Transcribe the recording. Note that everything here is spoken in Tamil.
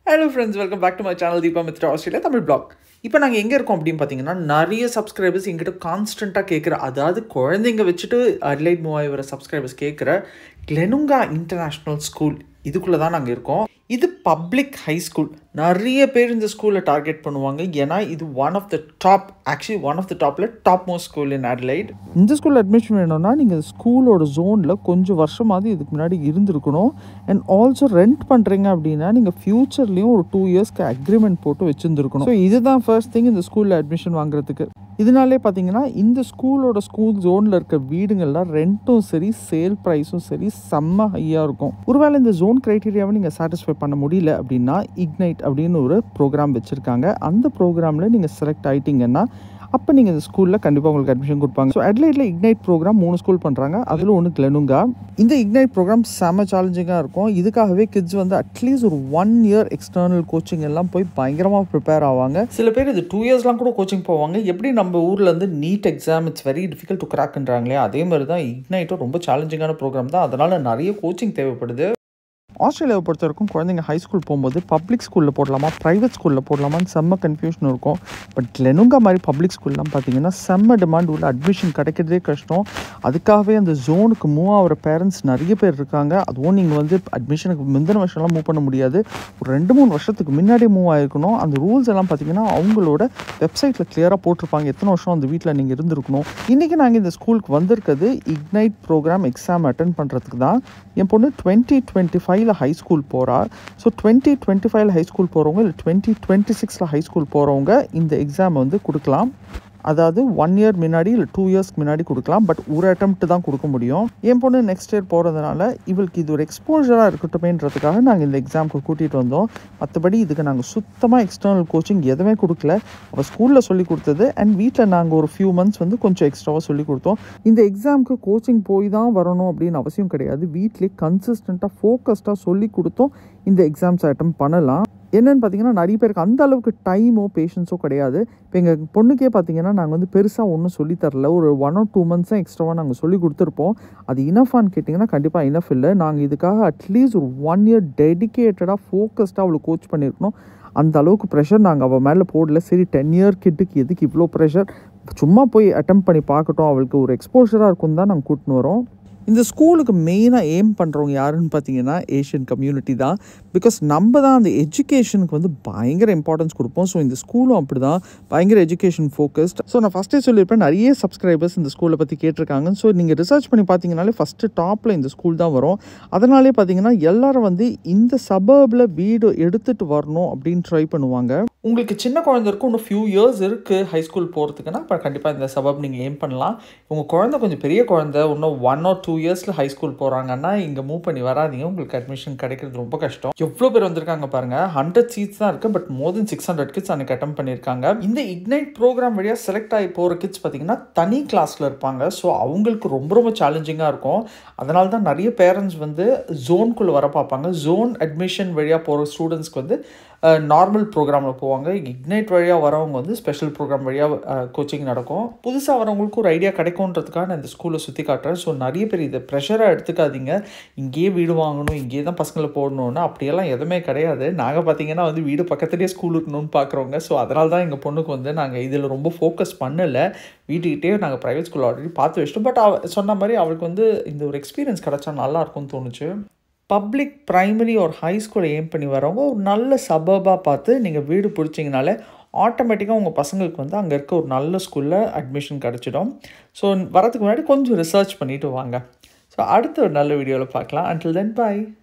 hello friends welcome back to my channel Deepa Mithra Australia Tamil blog இப்போ நாங்கள் எங்கே இருக்கோம் அப்படின்னு பார்த்தீங்கன்னா நிறைய சப்ஸ்கிரைபர்ஸ் எங்கிட்ட கான்ஸ்டண்ட்டாக கேட்குற அதாவது குழந்தைங்க வச்சுட்டு அட்லைட் மூவ் ஆகி வர சப்ஸ்கிரைபர்ஸ் கேட்குற கிளெனுங்கா இன்டர்நேஷ்னல் ஸ்கூல் இதுக்குள்ளே தான் நாங்கள் இருக்கோம் இது பப்ளிக் ஹை ஸ்கூல் நிறைய பேர் இந்த ஸ்கூலில் டார்கெட் பண்ணுவாங்க ஏன்னா இது one of the top actually one of the டாப்பில் top most school in Adelaide இந்த ஸ்கூலில் அட்மிஷன் வேணும்னா நீங்கள் ஸ்கூலோட ஜோனில் கொஞ்சம் வருஷமாவது இதுக்கு முன்னாடி இருந்திருக்கணும் அண்ட் ஆல்சோ ரெண்ட் பண்ணுறீங்க அப்படின்னா நீங்கள் ஃப்யூச்சர்லேயும் ஒரு டூ இயர்ஸ்க்கு அக்ரிமெண்ட் போட்டு வச்சுருந்துருக்கணும் ஸோ இதுதான் ஃபர்ஸ்ட் திங் இந்த ஸ்கூலில் அட்மிஷன் வாங்குறதுக்கு இதனாலே பார்த்தீங்கன்னா இந்த ஸ்கூலோட ஸ்கூல் ஜோனில் இருக்க வீடுங்கள்லாம் ரெண்ட்டும் சரி சேல் ப்ரைஸும் சரி செம்ம ஹையாக இருக்கும் ஒருவேளை இந்த ஜோன் க்ரைட்டீரியாவை நீங்கள் சாட்டிஸ்ஃபை பண்ண முடியல அப்படின்னா இக்னைட் அப்படின்னு ஒரு ப்ரோக்ராம் வச்சுருக்காங்க அந்த ப்ரோக்ராமில் நீங்கள் செலக்ட் ஆகிட்டீங்கன்னா அப்போ நீங்கள் இந்த ஸ்கூலில் கண்டிப்பாக உங்களுக்கு அட்மிஷன் கொடுப்பாங்க ஸோ அட்லைட்டில் இக்னைட் ப்ரோக்ராம் மூணு ஸ்கூல் பண்ணுறாங்க அதில் ஒன்று கிளனுங்கா இந்த இக்னைட் ப்ரோக்ராம் செம்ம சேலஞ்சிங்காக இருக்கும் இதுக்காகவே கிட்ஸ் வந்து அட்லீஸ்ட் ஒரு ஒன் இயர் எக்ஸ்டர்னல் கோச்சிங் எல்லாம் போய் பயங்கரமாக ப்ரிப்பேர் ஆவாங்க சில பேர் இது டூ இயர்ஸ்லாம் கூட கோச்சிங் போவாங்க எப்படி நம்ம ஊரில் வந்து NEET exam it's very difficult to கிராக்ன்றாங்களே அதே மாதிரி தான் இக்னைட்டும் ரொம்ப சேலஞ்சிங்கான ப்ரோக்ராம் தான் அதனால் நிறைய கோச்சிங் தேவைப்படுது ஆஸ்திரேலியாவை பொறுத்த வரைக்கும் குழந்தைங்க ஹை ஸ்கூல் போகும்போது பப்ளிக் ஸ்கூலில் போடலாமா ப்ரைவேட் ஸ்கூலில் போடலாமான்னு செம்ம கன்ஃபியூஷன் இருக்கும் பட் லெனுங்கா மாதிரி பப்ளிக் ஸ்கூல்லாம் பார்த்தீங்கன்னா செம்ம டிமாண்ட் உள்ள அட்மிஷன் கிடைக்கிறதே கஷ்டம் அதுக்காகவே அந்த ஜோனுக்கு மூவ் ஆகிற பேரண்ட்ஸ் நிறைய பேர் இருக்காங்க அதுவும் நீங்கள் வந்து அட்மிஷனுக்கு முந்தின வருஷம்லாம் மூவ் பண்ண முடியாது ஒரு ரெண்டு மூணு வருஷத்துக்கு முன்னாடியே மூவ் ஆகிருக்கணும் அந்த ரூல்ஸ் எல்லாம் பார்த்தீங்கன்னா அவங்களோட வெப்சைட்டில் கிளியராக போட்டிருப்பாங்க எத்தனை வருஷம் அந்த வீட்டில் நீங்கள் இருந்திருக்கணும் இன்றைக்கி நாங்கள் இந்த ஸ்கூலுக்கு வந்திருக்கிறது இக்னைட் ப்ரோக்ராம் எக்ஸாம் அட்டன் பண்ணுறதுக்கு தான் என் பொண்ணு டுவெண்ட்டி டுவெண்ட்டி ஃபைவ்ல ஹை ஸ்கூல் போகிறா ஸோ டுவெண்ட்டி டுவெண்ட்டி ஃபைவ்ல ஹை ஸ்கூல் போகிறவங்க இல்லை டுவெண்ட்டி டுவெண்ட்டி சிக்ஸில் ஹை ஸ்கூல் போகிறவங்க இந்த எக்ஸாம் வந்து கொடுக்கலாம் அதாவது ஒன் இயர் முன்னாடி இல்லை டூ இயர்ஸ்க்கு முன்னாடி கொடுக்கலாம் பட் ஒரு அட்டம்ப்ட் தான் கொடுக்க முடியும் என் பொண்ணு நெக்ஸ்ட் இயர் போகிறதுனால இவளுக்கு இது ஒரு எக்ஸ்போஜராக இருக்கட்டுமேன்றதுக்காக நாங்கள் இந்த எக்ஸாமுக்கு கூட்டிகிட்டு வந்தோம் மற்றபடி இதுக்கு நாங்கள் சுத்தமாக எக்ஸ்டர்னல் கோச்சிங் எதுவுமே கொடுக்கல அவள் ஸ்கூலில் சொல்லி கொடுத்தது அண்ட் வீட்டில் நாங்கள் ஒரு ஃபியூ மந்த்ஸ் வந்து கொஞ்சம் எக்ஸ்ட்ராவாக சொல்லி கொடுத்தோம் இந்த எக்ஸாமுக்கு கோச்சிங் போய் தான் வரணும் அப்படின்னு அவசியம் கிடையாது வீட்லேயே கன்சிஸ்டண்ட்டாக ஃபோக்கஸ்டாக சொல்லி கொடுத்தோம் இந்த எக்ஸாம்ஸ் அட்டம் பண்ணலாம் என்னென்னு பார்த்தீங்கன்னா நிறைய பேருக்கு அந்த அளவுக்கு டைமோ பேஷன்ஸோ கிடையாது இப்போ எங்கள் பொண்ணுக்கே பார்த்தீங்கன்னா நாங்கள் வந்து பெருசாக ஒன்றும் சொல்லி தரல ஒரு ஒன் ஆர் டூ மந்த்ஸ் தான் எக்ஸ்ட்ராவாக நாங்கள் சொல்லி கொடுத்துருப்போம் அது இனஃபான்னு கேட்டிங்கன்னா கண்டிப்பாக இனஃப் இல்லை நாங்கள் இதுக்காக அட்லீஸ்ட் ஒரு ஒன் இயர் டெடிக்கேட்டடாக ஃபோக்கஸ்டாக அவளுக்கு கோச் பண்ணியிருக்கணும் அந்த அளவுக்கு ப்ரெஷர் நாங்கள் அவள் மேலே போடல சரி டென் இயர் கிட்டுக்கு எதுக்கு இவ்வளோ ப்ரெஷர் சும்மா போய் அட்டம் பண்ணி பார்க்கட்டும் அவளுக்கு ஒரு எக்ஸ்போஷராக இருக்கும் தான் நாங்கள் கூட்டின்னு வரோம் இந்த ஸ்கூலுக்கு மெயினாக எய்ம் பண்ணுறவங்க யாருன்னு பார்த்தீங்கன்னா ஏஷியன் கம்யூனிட்டி தான் பிகாஸ் நம்ம தான் அந்த எஜுகேஷனுக்கு வந்து பயங்கர இம்பார்ட்டன்ஸ் கொடுப்போம் ஸோ இந்த ஸ்கூலும் அப்படி தான் பயங்கர எஜுகேஷன் ஃபோக்கஸ்ட் ஸோ நான் ஃபஸ்ட்டே சொல்லியிருப்பேன் நிறைய சப்ஸ்கிரைபர்ஸ் இந்த ஸ்கூலை பற்றி கேட்டிருக்காங்க ஸோ நீங்கள் ரிசர்ச் பண்ணி பார்த்தீங்கனாலே ஃபஸ்ட்டு டாப்பில் இந்த ஸ்கூல் தான் வரும் அதனாலே பார்த்தீங்கன்னா எல்லாரும் வந்து இந்த சபர்பில் வீடு எடுத்துகிட்டு வரணும் அப்படின்னு ட்ரை பண்ணுவாங்க உங்களுக்கு சின்ன குழந்தை இருக்கும் இன்னும் ஃபியூ இயர்ஸ் இருக்குது ஹை ஸ்கூல் போகிறதுக்குன்னா இப்போ கண்டிப்பாக இந்த சபப் நீங்கள் ஏம் பண்ணலாம் உங்கள் குழந்தை கொஞ்சம் பெரிய குழந்தை இன்னும் ஒன் ஆர் டூ இயர்ஸில் ஹை ஸ்கூல் போகிறாங்கன்னா இங்கே மூவ் பண்ணி வராதிங்க உங்களுக்கு அட்மிஷன் கிடைக்கிறது ரொம்ப கஷ்டம் எவ்வளோ பேர் வந்திருக்காங்க பாருங்கள் ஹண்ட்ரட் சீட்ஸ் தான் இருக்குது but more than six hundred kids அன்னைக்கு அட்டம் பண்ணியிருக்காங்க இந்த இக்னைட் ப்ரோக்ராம் வழியாக செலக்ட் ஆகி போகிற கிட்ஸ் பார்த்தீங்கன்னா தனி கிளாஸில் இருப்பாங்க ஸோ அவங்களுக்கு ரொம்ப ரொம்ப சேலஞ்சிங்காக இருக்கும் அதனால தான் நிறைய பேரண்ட்ஸ் வந்து ஜோனுக்குள்ளே வர பார்ப்பாங்க ஜோன் அட்மிஷன் வழியாக போகிற ஸ்டூடெண்ட்ஸ்க்கு வந்து நார்மல் ப்ரோக்ராமில் போவாங்க இக்னைட் வழியாக வரவங்க வந்து ஸ்பெஷல் ப்ரோக்ராம் வழியாக கோச்சிங் நடக்கும் புதுசாக வரவங்களுக்கு ஒரு ஐடியா கிடைக்கும்ன்றதுக்காக நான் இந்த ஸ்கூலை சுற்றி காட்டுறேன் ஸோ நிறைய பேர் இதை ப்ரெஷராக எடுத்துக்காதீங்க இங்கேயே வீடு வாங்கணும் இங்கேயே தான் பசங்களை போடணும்னு அப்படியெல்லாம் எதுவுமே கிடையாது நாங்கள் பார்த்தீங்கன்னா வந்து வீடு பக்கத்துலேயே ஸ்கூல் இருக்கணும்னு பார்க்குறவங்க ஸோ அதனால தான் எங்கள் பொண்ணுக்கு வந்து நாங்கள் இதில் ரொம்ப ஃபோக்கஸ் பண்ணலை வீட்டுக்கிட்டே நாங்கள் ப்ரைவேட் ஸ்கூல் ஆல்ரெடி பார்த்து வச்சிட்டோம் பட் அவ சொன்ன மாதிரி அவளுக்கு வந்து இந்த ஒரு எக்ஸ்பீரியன்ஸ் கிடச்சா நல்லா இருக்கும்னு தோணுச்சு பப்ளிக் ப்ரைமரி ஒரு ஹை ஸ்கூலை எய்ம் பண்ணி வரவங்க ஒரு நல்ல சபர்பாக பார்த்து நீங்கள் வீடு பிடிச்சிங்கனாலே ஆட்டோமேட்டிக்காக உங்கள் பசங்களுக்கு வந்து அங்கே இருக்க ஒரு நல்ல ஸ்கூலில் அட்மிஷன் கிடச்சிடும் ஸோ வரதுக்கு முன்னாடி கொஞ்சம் ரிசர்ச் பண்ணிவிட்டு வாங்க ஸோ அடுத்த ஒரு நல்ல வீடியோவில் பார்க்கலாம் அண்டில் தென் பாய்